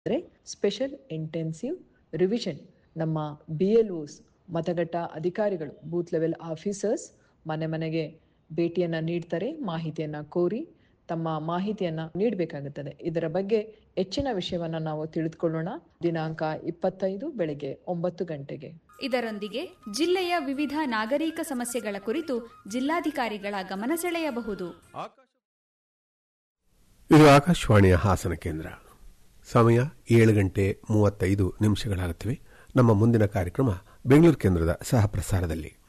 ಅಂದರೆ special intensive revision ನಮ್ಮ B L Os ಮತಗಟ್ಟ ಅಧಿಕಾರಿಗಳು ಬೂತ್ ಲೆವೆಲ್ ಆಫೀಸರ್ಸ್ ಮನೆ ಮನೆಗೆ ಭೇಟಿಯನ್ನು ನೀಡ್ತಾರೆ ಮಾಹಿತಿಯನ್ನು ಕೋರಿ ತಮ್ಮ ಮಾಹಿತಿಯನ್ನು ನೀಡಬೇಕಾಗುತ್ತದೆ ಇದರ ಬಗ್ಗೆ ಹೆಚ್ಚಿನ ವಿಷಯವನ್ನು ನಾವು ತಿಳಿದುಕೊಳ್ಳೋಣ ದಿನಾಂಕ ಇಪ್ಪತ್ತೈದು ಬೆಳಗ್ಗೆ ಒಂಬತ್ತು ಗಂಟೆಗೆ ಇದರೊಂದಿಗೆ ಜಿಲ್ಲೆಯ ವಿವಿಧ ನಾಗರಿಕ ಸಮಸ್ಯೆಗಳ ಕುರಿತು ಜಿಲ್ಲಾಧಿಕಾರಿಗಳ ಗಮನ ಸೆಳೆಯಬಹುದು ಇದು ಆಕಾಶವಾಣಿಯ ಹಾಸನ ಕೇಂದ್ರ ಸಮಯ ಏಳು ಗಂಟೆ ಮೂವತ್ತೈದು ನಿಮಿಷಗಳಾಗುತ್ತವೆ ನಮ್ಮ ಮುಂದಿನ ಕಾರ್ಯಕ್ರಮ ಬೆಂಗಳೂರು ಕೇಂದ್ರದ ಸಹ ಪ್ರಸಾರದಲ್ಲಿ